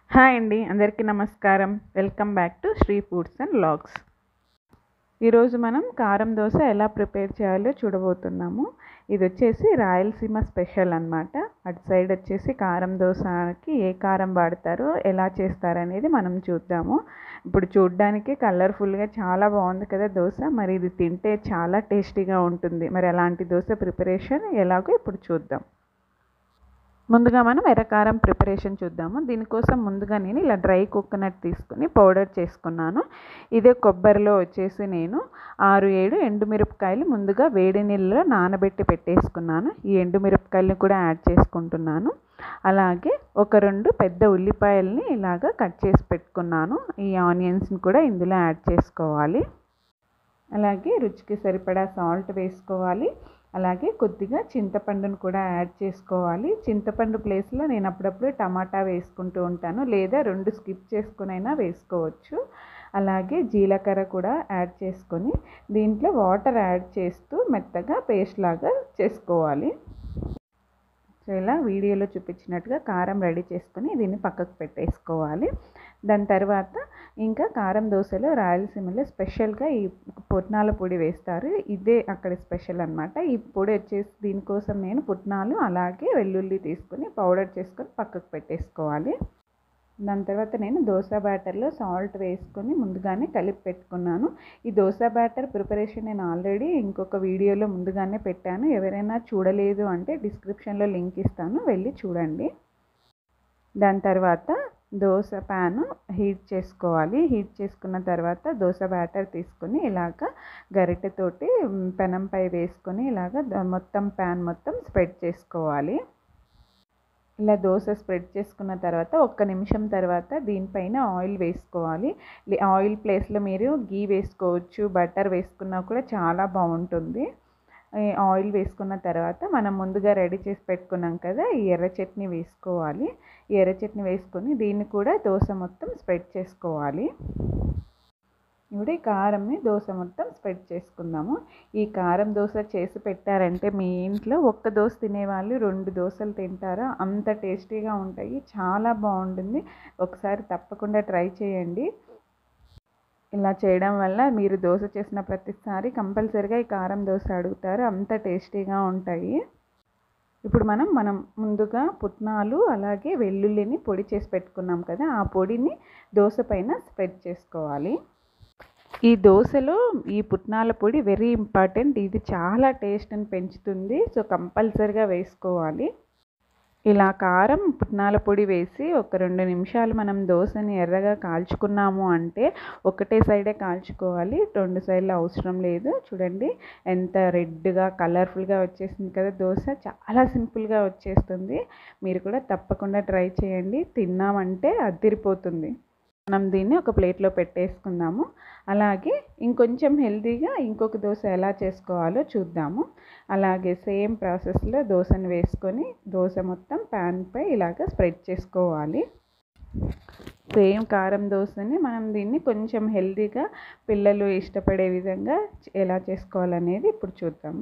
hi అండి అందరికీ నమస్కారం welcome back to Sri foods and vlogs ఈరోజు మనం కారం దోశ ఎలా ప్రిపేర్ చేయాలో చూడబోతున్నాము ఇది వచ్చేసి రాయలసీమ స్పెషల్ అన్నమాట అటు సైడ్ వచ్చేసి కారం దోశకి ఏ కారం వాడతారో ఎలా చేస్తారనేది మనం చూద్దాము ఇప్పుడు చూడ్డానికి కలర్ఫుల్గా చాలా బాగుంది కదా దోశ మరి ఇది తింటే చాలా టేస్టీగా ఉంటుంది మరి అలాంటి దోశ ప్రిపరేషన్ ఎలాగో ఇప్పుడు చూద్దాం ముందుగా మనం ఎర్రకారం ప్రిపరేషన్ చూద్దాము దీనికోసం ముందుగా నేను ఇలా డ్రై కోకోనట్ తీసుకుని పౌడర్ చేసుకున్నాను ఇదే కొబ్బరిలో వచ్చేసి నేను ఆరు ఏడు ఎండుమిరపకాయలు ముందుగా వేడి నీళ్ళలో నానబెట్టి పెట్టేసుకున్నాను ఈ ఎండుమిరపకాయలని కూడా యాడ్ చేసుకుంటున్నాను అలాగే ఒక రెండు పెద్ద ఉల్లిపాయల్ని ఇలాగా కట్ చేసి పెట్టుకున్నాను ఈ ఆనియన్స్ని కూడా ఇందులో యాడ్ చేసుకోవాలి అలాగే రుచికి సరిపడా సాల్ట్ వేసుకోవాలి అలాగే కొద్దిగా చింతపండును కూడా యాడ్ చేసుకోవాలి చింతపండు ప్లేస్లో నేను అప్పుడప్పుడు టమాటా వేసుకుంటూ ఉంటాను లేదా రెండు స్కిప్ చేసుకునైనా వేసుకోవచ్చు అలాగే జీలకర్ర కూడా యాడ్ చేసుకొని దీంట్లో వాటర్ యాడ్ చేస్తూ మెత్తగా పేస్ట్ లాగా చేసుకోవాలి సో ఇలా వీడియోలో చూపించినట్టుగా కారం రెడీ చేసుకొని దీన్ని పక్కకు పెట్టేసుకోవాలి దాని తర్వాత ఇంకా కారం దోశలో రాయలసీమలో స్పెషల్గా ఈ పుట్నాల పొడి వేస్తారు ఇదే అక్కడ స్పెషల్ అనమాట ఈ పొడి వచ్చేసి దీనికోసం నేను పుట్నాలు అలాగే వెల్లుల్లి తీసుకొని పౌడర్ చేసుకొని పక్కకు పెట్టేసుకోవాలి దాని తర్వాత నేను దోశ బ్యాటర్లో సాల్ట్ వేసుకొని ముందుగానే కలిపి పెట్టుకున్నాను ఈ దోశ బ్యాటర్ ప్రిపరేషన్ నేను ఆల్రెడీ ఇంకొక వీడియోలో ముందుగానే పెట్టాను ఎవరైనా చూడలేదు అంటే డిస్క్రిప్షన్లో లింక్ ఇస్తాను వెళ్ళి చూడండి దాని తర్వాత దోశ ప్యాను హీట్ చేసుకోవాలి హీట్ చేసుకున్న తర్వాత దోశ బ్యాటర్ తీసుకొని ఇలాగ గరిటెతోటి పెనంపై వేసుకొని ఇలాగ మొత్తం ప్యాన్ మొత్తం స్ప్రెడ్ చేసుకోవాలి ఇలా దోశ స్ప్రెడ్ చేసుకున్న తర్వాత ఒక్క నిమిషం తర్వాత దీనిపైన ఆయిల్ వేసుకోవాలి ఆయిల్ ప్లేస్లో మీరు గీ వేసుకోవచ్చు బటర్ వేసుకున్నా కూడా చాలా బాగుంటుంది ఆయిల్ వేసుకున్న తర్వాత మనం ముందుగా రెడీ చేసి పెట్టుకున్నాం కదా ఈ ఎర్ర చట్నీ వేసుకోవాలి ఈ ఎర్ర చట్నీ వేసుకొని దీన్ని కూడా దోశ మొత్తం స్ప్రెడ్ చేసుకోవాలి ఇప్పుడు ఈ కారంని దోశ మొత్తం స్ప్రెడ్ చేసుకుందాము ఈ కారం దోశ చేసి పెట్టారంటే మీ ఇంట్లో ఒక్క దోశ తినేవాళ్ళు రెండు దోశలు తింటారా అంత టేస్టీగా ఉంటాయి చాలా బాగుంటుంది ఒకసారి తప్పకుండా ట్రై చేయండి ఇలా చేయడం వల్ల మీరు దోశ చేసిన ప్రతిసారి కంపల్సరిగా ఈ కారం దోశ అడుగుతారు అంత టేస్టీగా ఉంటాయి ఇప్పుడు మనం మనం ముందుగా పుట్నాలు అలాగే వెల్లుల్లిని పొడి చేసి పెట్టుకున్నాం కదా ఆ పొడిని దోశ పైన స్ప్రెడ్ చేసుకోవాలి ఈ దోశలో ఈ పుట్నాల పొడి వెరీ ఇంపార్టెంట్ ఇది చాలా టేస్ట్ని పెంచుతుంది సో కంపల్సరిగా వేసుకోవాలి ఇలా కారం పుట్నాల పొడి వేసి ఒక రెండు నిమిషాలు మనం దోశని ఎర్రగా కాల్చుకున్నాము అంటే ఒకటే సైడే కాల్చుకోవాలి రెండు సైడ్లు అవసరం లేదు చూడండి ఎంత రెడ్గా కలర్ఫుల్గా వచ్చేసింది కదా దోశ చాలా సింపుల్గా వచ్చేస్తుంది మీరు కూడా తప్పకుండా ట్రై చేయండి తిన్నామంటే అదిరిపోతుంది మనం దీన్ని ఒక ప్లేట్లో పెట్టేసుకుందాము అలాగే ఇంకొంచెం హెల్తీగా ఇంకొక దోశ ఎలా చేసుకోవాలో చూద్దాము అలాగే సేమ్ ప్రాసెస్లో దోశను వేసుకొని దోశ మొత్తం ప్యాన్పై ఇలాగ స్ప్రెడ్ చేసుకోవాలి సేమ్ కారం దోశని మనం దీన్ని కొంచెం హెల్తీగా పిల్లలు ఇష్టపడే విధంగా ఎలా చేసుకోవాలనేది ఇప్పుడు చూద్దాము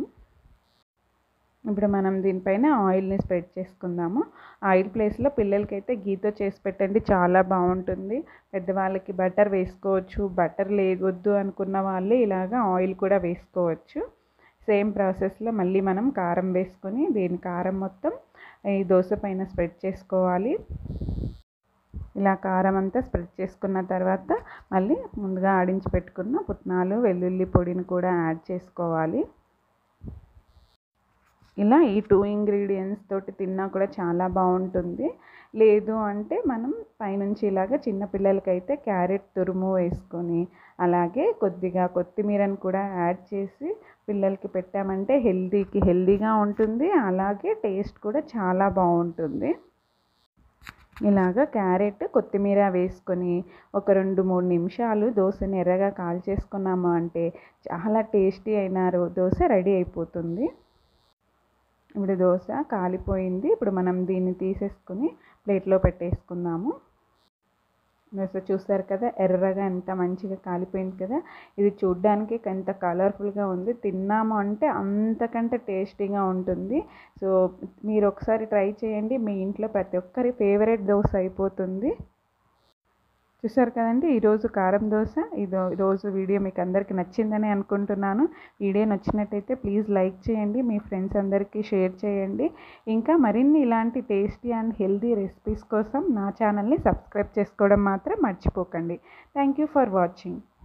ఇప్పుడు మనం దీనిపైన ఆయిల్ని స్ప్రెడ్ చేసుకుందాము ఆయిల్ ప్లేస్లో పిల్లలకైతే గీతో చేసి పెట్టండి చాలా బాగుంటుంది పెద్దవాళ్ళకి బటర్ వేసుకోవచ్చు బటర్ లేవద్దు అనుకున్న వాళ్ళు ఇలాగా ఆయిల్ కూడా వేసుకోవచ్చు సేమ్ ప్రాసెస్లో మళ్ళీ మనం కారం వేసుకొని దీని కారం మొత్తం ఈ దోశ పైన స్ప్రెడ్ చేసుకోవాలి ఇలా కారం అంతా స్ప్రెడ్ చేసుకున్న తర్వాత మళ్ళీ ముందుగా ఆడించి పెట్టుకున్న పుట్నాలు వెల్లుల్లి పొడిని కూడా యాడ్ చేసుకోవాలి ఇలా ఈ టూ ఇంగ్రీడియంట్స్ తోటి తిన్నా కూడా చాలా బాగుంటుంది లేదు అంటే మనం పైనుంచి ఇలాగ చిన్నపిల్లలకైతే క్యారెట్ తురుము వేసుకొని అలాగే కొద్దిగా కొత్తిమీరని కూడా యాడ్ చేసి పిల్లలకి పెట్టామంటే హెల్తీకి హెల్తీగా ఉంటుంది అలాగే టేస్ట్ కూడా చాలా బాగుంటుంది ఇలాగ క్యారెట్ కొత్తిమీర వేసుకొని ఒక రెండు మూడు నిమిషాలు దోశని ఎర్రగా కాల్చేసుకున్నాము అంటే చాలా టేస్టీ అయిన దోశ రెడీ అయిపోతుంది ఇప్పుడు దోశ కాలిపోయింది ఇప్పుడు మనం దీన్ని తీసేసుకుని ప్లేట్లో పెట్టేసుకుందాము దోశ చూస్తారు కదా ఎర్రగా ఎంత మంచిగా కాలిపోయింది కదా ఇది చూడ్డానికి ఎంత కలర్ఫుల్గా ఉంది తిన్నాము అంటే అంతకంటే టేస్టీగా ఉంటుంది సో మీరు ఒకసారి ట్రై చేయండి మీ ఇంట్లో ప్రతి ఒక్కరి ఫేవరెట్ దోశ అయిపోతుంది చూసారు కదండి ఈరోజు కారం దోశ ఇది ఈరోజు వీడియో మీకు అందరికీ నచ్చిందని అనుకుంటున్నాను వీడియో నచ్చినట్టయితే ప్లీజ్ లైక్ చేయండి మీ ఫ్రెండ్స్ అందరికీ షేర్ చేయండి ఇంకా మరిన్ని ఇలాంటి టేస్టీ అండ్ హెల్దీ రెసిపీస్ కోసం నా ఛానల్ని సబ్స్క్రైబ్ చేసుకోవడం మాత్రం మర్చిపోకండి థ్యాంక్ యూ ఫర్ వాచింగ్